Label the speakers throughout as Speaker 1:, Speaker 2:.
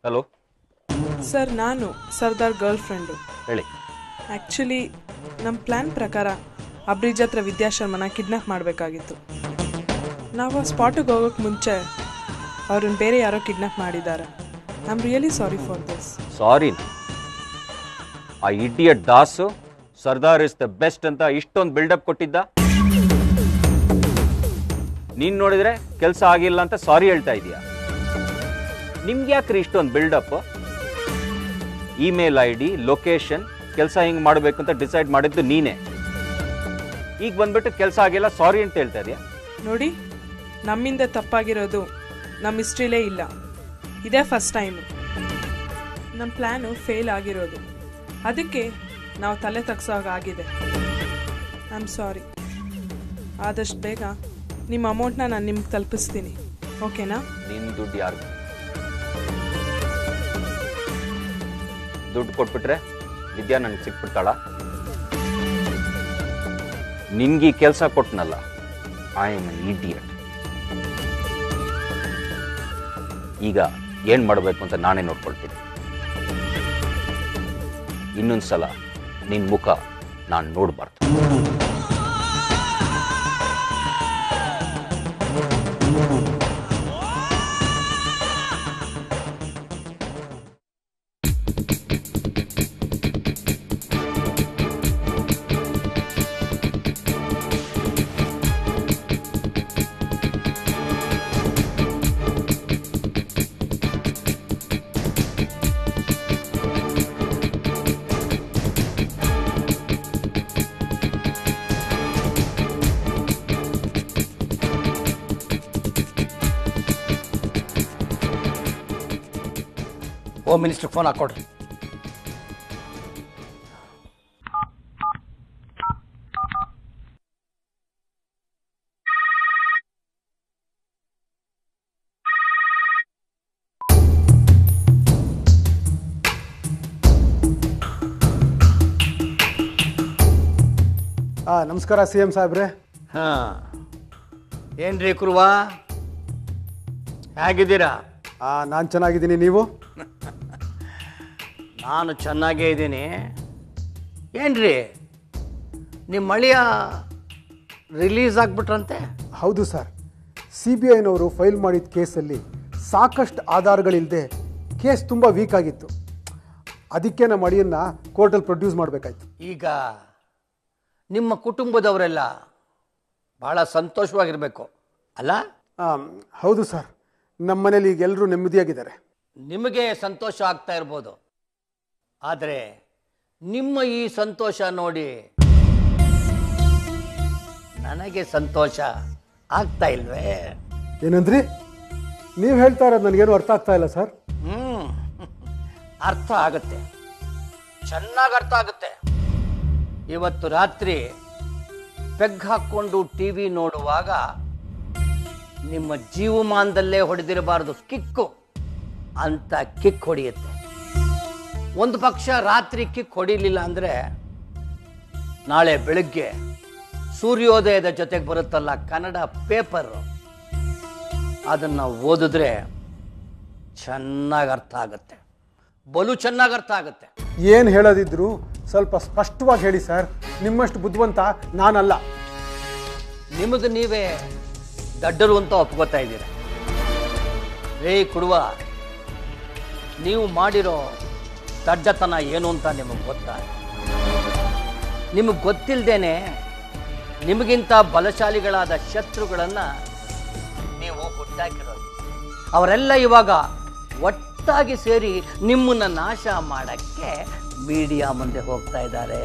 Speaker 1: hello
Speaker 2: sir ನಾನು Sardar girlfriend
Speaker 1: ಹೇಳಿ
Speaker 2: actually ನಮ್ಮ ಪ್ಲ್ಯಾನ್ ಪ್ರಕಾರ ಆ ಬ್ರಿಡ್ಜ್ ಹತ್ರ ವಿದ್ಯಾಶರ್ಮನ ಕಿಡ್ನಾಪ್ ಮಾಡಬೇಕಾಗಿತ್ತು ನಾವು ಆ ಸ್ಪಾಟಿಗೆ ಹೋಗೋಕ್ಕೆ ಮುಂಚೆ ಅವ್ರನ್ನ ಬೇರೆ ಯಾರೋ ಕಿಡ್ನಾಪ್ ಮಾಡಿದ್ದಾರೆ I am really sorry for this
Speaker 1: sorry ಆ idiot Dasu Sardar is the best ಅಂತ ಇಷ್ಟೊಂದು ಬಿಲ್ಡಪ್ ಕೊಟ್ಟಿದ್ದ ನೀನ್ ನೋಡಿದ್ರೆ ಕೆಲಸ ಆಗಿಲ್ಲ ಅಂತ ಸಾರಿ ಹೇಳ್ತಾ ಇದೀಯ ನಿಮ್ಗೆ ಯಾಕ್ರಿ ಇಷ್ಟೊಂದು buildup email I D location ಕೆಲಸ ಹಿಂಗ್ ಮಾಡಬೇಕು ಅಂತ ಡಿಸೈಡ್ ಮಾಡಿದ್ದು ನೀನೇ ಈಗ ಬಂದ್ಬಿಟ್ಟು ಕೆಲಸ ಆಗಿಲ್ಲ ಸಾರಿ ಅಂತ ಹೇಳ್ತಾ ಇದೀಯ
Speaker 2: ನೋಡಿ ನಮ್ಮಿಂದ ತಪ್ಪಾಗಿರೋದು ನಮ್ಮ ಹಿಸ್ಟ್ರಿಲೇ ಇಲ್ಲ ಇದೇ ಫಸ್ಟ್ ಟೈಮು ನಮ್ಮ ಪ್ಲ್ಯಾನು ಫೇಲ್ ಆಗಿರೋದು ಅದಕ್ಕೆ ನಾವು ತಲೆ ತಗ್ಸೋ ಆಗಿದೆ ಐ ಆಮ್ ಸಾರಿ ಆದಷ್ಟು ಬೇಗ ನಿಮ್ಮ ಅಮೌಂಟ್ನ ನಾನು ನಿಮ್ಗೆ ತಲುಪಿಸ್ತೀನಿ ಓಕೆನಾ
Speaker 1: ನಿನ್ ದುಡ್ಡು ಯಾರು ದುಡ್ಡು ಕೊಟ್ಬಿಟ್ರೆ ವಿದ್ಯಾ ನನ್ಗೆ ಸಿಕ್ಬಿಡ್ತಾಳ ನಿನ್ಗೆ ಈ ಕೆಲಸ ಕೊಟ್ನಲ್ಲ ಐ ಎಮ್ ಇಡಿಯಟ್ ಈಗ ಏನ್ ಮಾಡಬೇಕು ಅಂತ ನಾನೇ ನೋಡ್ಕೊಳ್ತೀನಿ ಇನ್ನೊಂದ್ಸಲ ನಿನ್ ಮುಖ ನಾನು ನೋಡಬಾರ್ದು
Speaker 3: ಹೋಮ್ ಮಿನಿಸ್ಟರ್ ಫೋನ್ ಹಾಕೊಡ್ರಿ
Speaker 4: ಆ ನಮಸ್ಕಾರ ಸಿ ಎಂ ಸಾಹೇಬ್ರೆ
Speaker 3: ಹಾ ಏನ್ರಿ ಕುರುವ ಹೇಗಿದ್ದೀರಾ
Speaker 4: ನಾನು ಚೆನ್ನಾಗಿದ್ದೀನಿ ನೀವು
Speaker 3: ನಾನು ಚೆನ್ನಾಗೇ ಇದ್ದೀನಿ ಏನ್ರಿ ನಿಮ್ಮ ಮಳೆಯ ರಿಲೀಸ್ ಆಗ್ಬಿಟ್ರಂತೆ
Speaker 4: ಹೌದು ಸರ್ ಸಿ ಬಿ ಐನವರು ಫೈಲ್ ಮಾಡಿದ ಕೇಸಲ್ಲಿ ಸಾಕಷ್ಟು ಆಧಾರಗಳಿಲ್ಲದೆ ಕೇಸ್ ತುಂಬ ವೀಕ್ ಆಗಿತ್ತು ಅದಕ್ಕೆ ನಮ್ಮ ಅಳಿಯನ್ನ ಕೋರ್ಟಲ್ಲಿ ಪ್ರೊಡ್ಯೂಸ್ ಮಾಡಬೇಕಾಯ್ತು
Speaker 3: ಈಗ ನಿಮ್ಮ ಕುಟುಂಬದವರೆಲ್ಲ ಬಹಳ ಸಂತೋಷವಾಗಿರಬೇಕು ಅಲ್ಲ
Speaker 4: ಹೌದು ಸರ್ ನಮ್ಮ ಮನೇಲಿ ಈಗ ಎಲ್ಲರೂ ನೆಮ್ಮದಿಯಾಗಿದ್ದಾರೆ
Speaker 3: ನಿಮಗೆ ಸಂತೋಷ ಆಗ್ತಾ ಇರ್ಬೋದು ಆದರೆ ನಿಮ್ಮ ಈ ಸಂತೋಷ ನೋಡಿ ನನಗೆ ಸಂತೋಷ ಆಗ್ತಾ ಇಲ್ವೇ
Speaker 4: ಏನಂದ್ರಿ ನೀವು ಹೇಳ್ತಾ ಇರೋದು ನನಗೇನು ಅರ್ಥ ಆಗ್ತಾ ಇಲ್ಲ ಸರ್
Speaker 3: ಹ್ಮ್ ಅರ್ಥ ಆಗುತ್ತೆ ಚೆನ್ನಾಗಿ ಅರ್ಥ ಆಗುತ್ತೆ ಇವತ್ತು ರಾತ್ರಿ ಪೆಗ್ ಹಾಕ್ಕೊಂಡು ಟಿ ವಿ ನೋಡುವಾಗ ನಿಮ್ಮ ಜೀವಮಾನದಲ್ಲೇ ಹೊಡೆದಿರಬಾರದು ಕಿಕ್ಕು ಅಂತ ಕಿಕ್ ಹೊಡೆಯುತ್ತೆ ಒಂದು ಪಕ್ಷ ರಾತ್ರಿ ಕಿಕ್ ಹೊಡಿಲಿಲ್ಲ ಅಂದ್ರೆ ನಾಳೆ ಬೆಳಗ್ಗೆ ಸೂರ್ಯೋದಯದ ಜೊತೆಗೆ ಬರುತ್ತಲ್ಲ ಕನ್ನಡ ಪೇಪರ್ ಅದನ್ನ ಓದಿದ್ರೆ ಚೆನ್ನಾಗಿ ಅರ್ಥ ಆಗುತ್ತೆ ಬಲು ಚೆನ್ನಾಗಿ ಅರ್ಥ ಆಗುತ್ತೆ
Speaker 4: ಏನು ಹೇಳೋದಿದ್ರು ಸ್ವಲ್ಪ ಸ್ಪಷ್ಟವಾಗಿ ಹೇಳಿ ಸರ್ ನಿಮ್ಮಷ್ಟು ಬುದ್ಧಿವಂತ ನಾನಲ್ಲ
Speaker 3: ನಿಮಗೆ ನೀವೇ ದಡ್ಡರು ಅಂತ ಒಪ್ಕೋತಾ ಇದ್ದೀರ ರೇ ಕುಡುವ ನೀವು ಮಾಡಿರೋ ದಡ್ಡತನ ಏನು ಅಂತ ನಿಮಗೆ ಗೊತ್ತಾ ನಿಮಗೆ ಗೊತ್ತಿಲ್ಲದೇನೆ ನಿಮಗಿಂತ ಬಲಶಾಲಿಗಳಾದ ಶತ್ರುಗಳನ್ನು ನೀವು ಹುಟ್ಟಾಕಿರೋದು ಅವರೆಲ್ಲ ಇವಾಗ ಒಟ್ಟಾಗಿ ಸೇರಿ ನಿಮ್ಮನ್ನ ನಾಶ ಮಾಡಕ್ಕೆ ಮೀಡಿಯಾ ಮುಂದೆ ಹೋಗ್ತಾ ಇದ್ದಾರೆ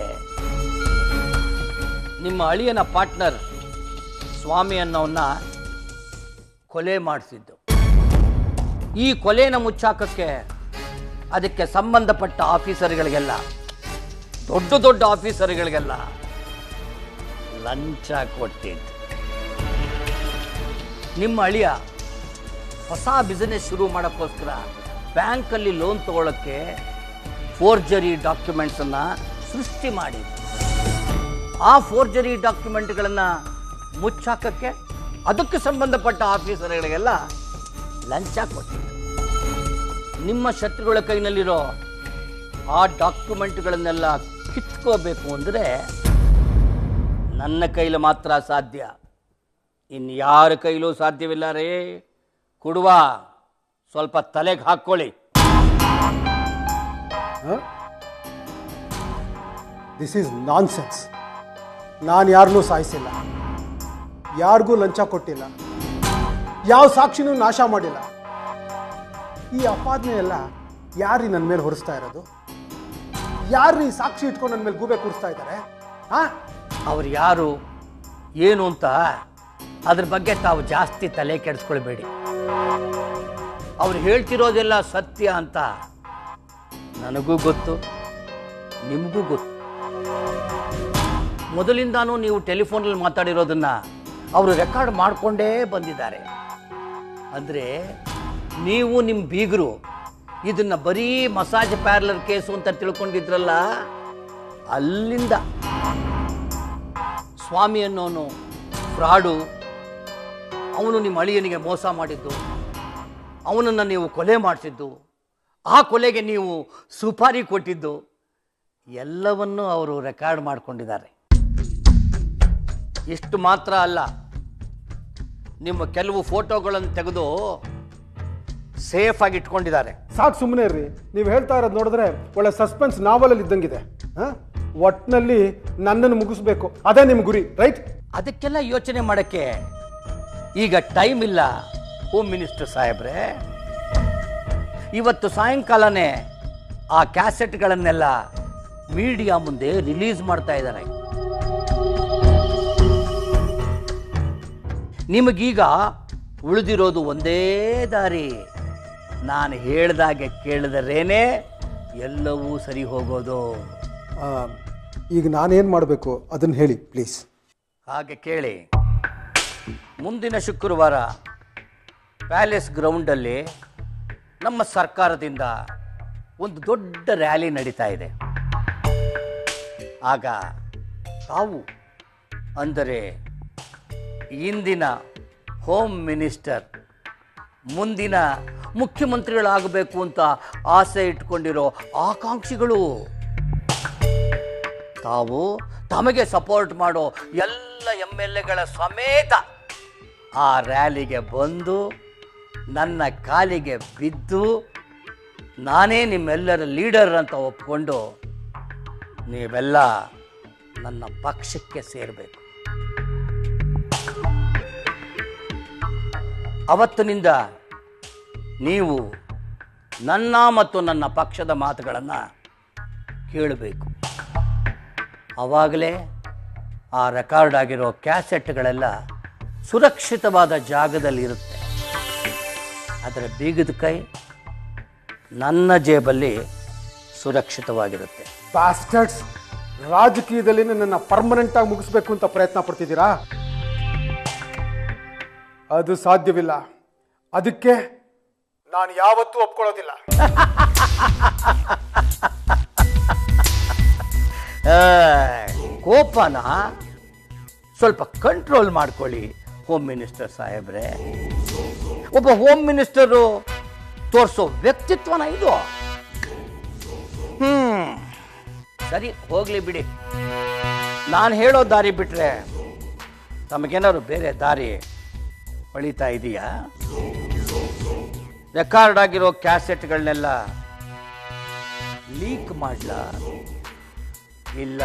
Speaker 3: ನಿಮ್ಮ ಅಳಿಯನ ಪಾರ್ಟ್ನರ್ ಸ್ವಾಮಿ ಅನ್ನೋನ್ನ ಕೊಲೆ ಮಾಡಿಸಿದ್ದು ಈ ಕೊಲೆನ ಮುಚ್ಚಾಕಕ್ಕೆ ಅದಕ್ಕೆ ಸಂಬಂಧಪಟ್ಟ ಆಫೀಸರ್ಗಳಿಗೆಲ್ಲ ದೊಡ್ಡ ದೊಡ್ಡ ಆಫೀಸರ್ಗಳಿಗೆಲ್ಲ ಲಂಚ ಕೊಟ್ಟಿದ್ದು ನಿಮ್ಮ ಅಳಿಯ ಹೊಸ ಬಿಸಿನೆಸ್ ಶುರು ಮಾಡೋಕ್ಕೋಸ್ಕರ ಬ್ಯಾಂಕಲ್ಲಿ ಲೋನ್ ತಗೊಳ್ಳೋಕ್ಕೆ ಫೋರ್ಜರಿ ಡಾಕ್ಯುಮೆಂಟ್ಸನ್ನು ಸೃಷ್ಟಿ ಮಾಡಿ ಆ ಫೋರ್ಜರಿ ಡಾಕ್ಯುಮೆಂಟ್ಗಳನ್ನು ಮುಚ್ಚಾಕಕ್ಕೆ ಅದಕ್ಕೆ ಸಂಬಂಧಪಟ್ಟ ಆಫೀಸರ್ಗಳಿಗೆಲ್ಲ ಲಂಚ ಕೊಟ್ಟಿದ್ದು ನಿಮ್ಮ ಶತ್ರುಗಳ ಕೈನಲ್ಲಿರೋ ಆ ಡಾಕ್ಯುಮೆಂಟ್ಗಳನ್ನೆಲ್ಲ ಕಿತ್ಕೋಬೇಕು ಅಂದರೆ ನನ್ನ ಕೈಲಿ ಮಾತ್ರ ಸಾಧ್ಯ ಇನ್ಯಾರ ಕೈಲೂ ಸಾಧ್ಯವಿಲ್ಲ ರೇ ಕೊಡುವ ಸ್ವಲ್ಪ ತಲೆಗೆ ಹಾಕ್ಕೊಳ್ಳಿ
Speaker 4: ದಿಸ್ ಈಸ್ ನಾನ್ ಸೆನ್ಸ್ ನಾನು ಯಾರನ್ನೂ ಸಾಯಿಸಿಲ್ಲ ಯಾರಿಗೂ ಲಂಚ ಕೊಟ್ಟಿಲ್ಲ ಯಾವ ಸಾಕ್ಷಿನೂ ನಾಶ ಮಾಡಿಲ್ಲ ಈ ಅಪಾದನೆ ಎಲ್ಲ ಯಾರೀ ನನ್ನ ಮೇಲೆ ಹೊರಿಸ್ತಾ ಇರೋದು ಯಾರೀ ಸಾಕ್ಷಿ ಇಟ್ಕೊಂಡು ನನ್ನ ಮೇಲೆ ಗೂಬೆ ಕೂರಿಸ್ತಾ ಇದ್ದಾರೆ ಹಾ
Speaker 3: ಅವ್ರು ಯಾರು ಏನು ಅಂತ ಅದ್ರ ಬಗ್ಗೆ ತಾವು ಜಾಸ್ತಿ ತಲೆ ಕೆಡಿಸ್ಕೊಳ್ಬೇಡಿ ಅವ್ರು ಹೇಳ್ತಿರೋದೆಲ್ಲ ಸತ್ಯ ಅಂತ ನನಗೂ ಗೊತ್ತು ನಿಮಗೂ ಗೊತ್ತು ಮೊದಲಿಂದಾನು ನೀವು ಟೆಲಿಫೋನಲ್ಲಿ ಮಾತಾಡಿರೋದನ್ನ ಅವರು ರೆಕಾರ್ಡ್ ಮಾಡಿಕೊಂಡೇ ಬಂದಿದ್ದಾರೆ ಅಂದರೆ ನೀವು ನಿಮ್ಮ ಬೀಗರು ಇದನ್ನ ಬರೀ ಮಸಾಜ್ ಪ್ಯಾರ್ಲರ್ ಕೇಸು ಅಂತ ತಿಳ್ಕೊಂಡಿದ್ರಲ್ಲ ಅಲ್ಲಿಂದ ಸ್ವಾಮಿ ಅನ್ನೋನು ಫ್ರಾಡು ಅವನು ನಿಮ್ಮ ಅಳಿಯನಿಗೆ ಮೋಸ ಮಾಡಿದ್ದು ಅವನನ್ನು ನೀವು ಕೊಲೆ ಮಾಡಿಸಿದ್ದು ಆ ಕೊಲೆಗೆ ನೀವು ಸುಪಾರಿ ಕೊಟ್ಟಿದ್ದು ಎಲ್ಲವನ್ನೂ ಅವರು ರೆಕಾರ್ಡ್ ಮಾಡಿಕೊಂಡಿದ್ದಾರೆ ಇಷ್ಟು ಮಾತ್ರ ಅಲ್ಲ ನಿಮ್ಮ ಕೆಲವು ಫೋಟೋಗಳನ್ನು ತೆಗೆದು ಸೇಫ್ ಆಗಿ ಇಟ್ಕೊಂಡಿದ್ದಾರೆ
Speaker 4: ಸಾಕು ಸುಮ್ಮನೆ ರೀ ನೀವು ಹೇಳ್ತಾ ಇರೋದು ನೋಡಿದ್ರೆ ಒಳ್ಳೆ ಸಸ್ಪೆನ್ಸ್ ನಾವಲಲ್ಲಿ ಇದ್ದಂಗಿದೆ ಹಾಂ ಒಟ್ಟಿನಲ್ಲಿ ನನ್ನನ್ನು ಮುಗಿಸ್ಬೇಕು ಅದೇ ನಿಮ್ಮ ಗುರಿ ರೈಟ್
Speaker 3: ಅದಕ್ಕೆಲ್ಲ ಯೋಚನೆ ಮಾಡಕ್ಕೆ ಈಗ ಟೈಮ್ ಇಲ್ಲ ಹೋಮ್ ಮಿನಿಸ್ಟರ್ ಸಾಹೇಬ್ರೆ ಇವತ್ತು ಸಾಯಂಕಾಲನೇ ಆ ಕ್ಯಾಸೆಟ್ಗಳನ್ನೆಲ್ಲ ಮೀಡಿಯಾ ಮುಂದೆ ರಿಲೀಸ್ ಮಾಡ್ತಾ ಇದ್ದಾರೆ ನಿಮಗೀಗ ಉಳಿದಿರೋದು ಒಂದೇ ದಾರಿ ನಾನು ಹೇಳ್ದಾಗೆ ಕೇಳಿದರೇನೆ ಎಲ್ಲವೂ ಸರಿ ಹೋಗೋದು
Speaker 4: ಈಗ ನಾನೇನು ಮಾಡಬೇಕು ಅದನ್ನು ಹೇಳಿ ಪ್ಲೀಸ್
Speaker 3: ಹಾಗೆ ಕೇಳಿ ಮುಂದಿನ ಶುಕ್ರವಾರ ಪ್ಯಾಲೇಸ್ ಗ್ರೌಂಡಲ್ಲಿ ನಮ್ಮ ಸರ್ಕಾರದಿಂದ ಒಂದು ದೊಡ್ಡ ರ್ಯಾಲಿ ನಡೀತಾ ಇದೆ ಆಗ ತಾವು ಅಂದರೆ ಇಂದಿನ ಹೋಮ್ ಮಿನಿಸ್ಟರ್ ಮುಂದಿನ ಮುಖ್ಯಮಂತ್ರಿಗಳಾಗಬೇಕು ಅಂತ ಆಸೆ ಇಟ್ಕೊಂಡಿರೋ ಆಕಾಂಕ್ಷಿಗಳು ತಾವು ತಮಗೆ ಸಪೋರ್ಟ್ ಮಾಡೋ ಎಲ್ಲ ಎಮ್ ಎಲ್ ಎಗಳ ಸಮೇತ ಆ ರ್ಯಾಲಿಗೆ ಬಂದು ನನ್ನ ಕಾಲಿಗೆ ಬಿದ್ದು ನಾನೇ ನಿಮ್ಮೆಲ್ಲರ ಲೀಡರ್ ಅಂತ ಒಪ್ಕೊಂಡು ನೀವೆಲ್ಲ ನನ್ನ ಪಕ್ಷಕ್ಕೆ ಸೇರಬೇಕು ಅವತ್ತಿನಿಂದ ನೀವು ನನ್ನ ಮತ್ತು ನನ್ನ ಪಕ್ಷದ ಮಾತುಗಳನ್ನು ಕೇಳಬೇಕು ಆವಾಗಲೇ ಆ ರೆಕಾರ್ಡ್ ಆಗಿರೋ ಕ್ಯಾಸೆಟ್ಗಳೆಲ್ಲ ಸುರಕ್ಷಿತವಾದ ಜಾಗದಲ್ಲಿ ಇರುತ್ತೆ ಅದರ ಬೀಗದ ಕೈ ನನ್ನ ಜೇಬಲ್ಲಿ ಸುರಕ್ಷಿತವಾಗಿರುತ್ತೆ
Speaker 4: ಬಾಸ್ಟರ್ಡ್ಸ್ ರಾಜಕೀಯದಲ್ಲಿ ನನ್ನ ಪರ್ಮನೆಂಟ್ ಆಗಿ ಮುಗಿಸ್ಬೇಕು ಅಂತ ಪ್ರಯತ್ನ ಪಡ್ತಿದ್ದೀರಾ ಅದು ಸಾಧ್ಯವಿಲ್ಲ ಅದಕ್ಕೆ ನಾನು ಯಾವತ್ತೂ ಒಪ್ಕೊಳ್ಳೋದಿಲ್ಲ
Speaker 3: ಆ, ಕೋಪನ ಸ್ವಲ್ಪ ಕಂಟ್ರೋಲ್ ಮಾಡ್ಕೊಳ್ಳಿ ಹೋಮ್ ಮಿನಿಸ್ಟರ್ ಸಾಹೇಬ್ರೆ ಒಬ್ಬ ಹೋಮ್ ಮಿನಿಸ್ಟರು ತೋರಿಸೋ ವ್ಯಕ್ತಿತ್ವನ ಇದು ಹ್ಮ್ ಸರಿ ಹೋಗ್ಲಿ ಬಿಡಿ ನಾನು ಹೇಳೋ ದಾರಿ ಬಿಟ್ರೆ ತಮಗೇನಾದ್ರು ಬೇರೆ ದಾರಿ ಹೊಳಿತಾ ಇದೆಯಾ ರೆಕಾರ್ಡ್ ಆಗಿರೋ ಕ್ಯಾಸೆಟ್ಗಳನ್ನೆಲ್ಲ ಲೀಕ್ ಮಾಡ್ಲಾ ಇಲ್ಲ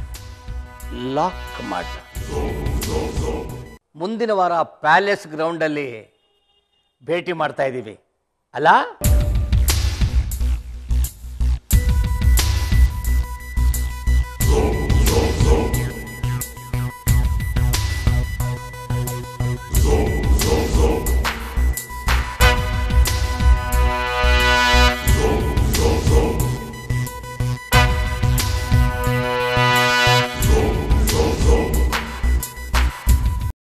Speaker 3: ಲಾಕ್ ಮಾಡ ಮುಂದಿನ ವಾರ ಪ್ಯಾಲೇಸ್ ಗ್ರೌಂಡಲ್ಲಿ ಭೇಟಿ ಮಾಡ್ತಾ ಇದ್ದೀವಿ ಅಲ್ಲ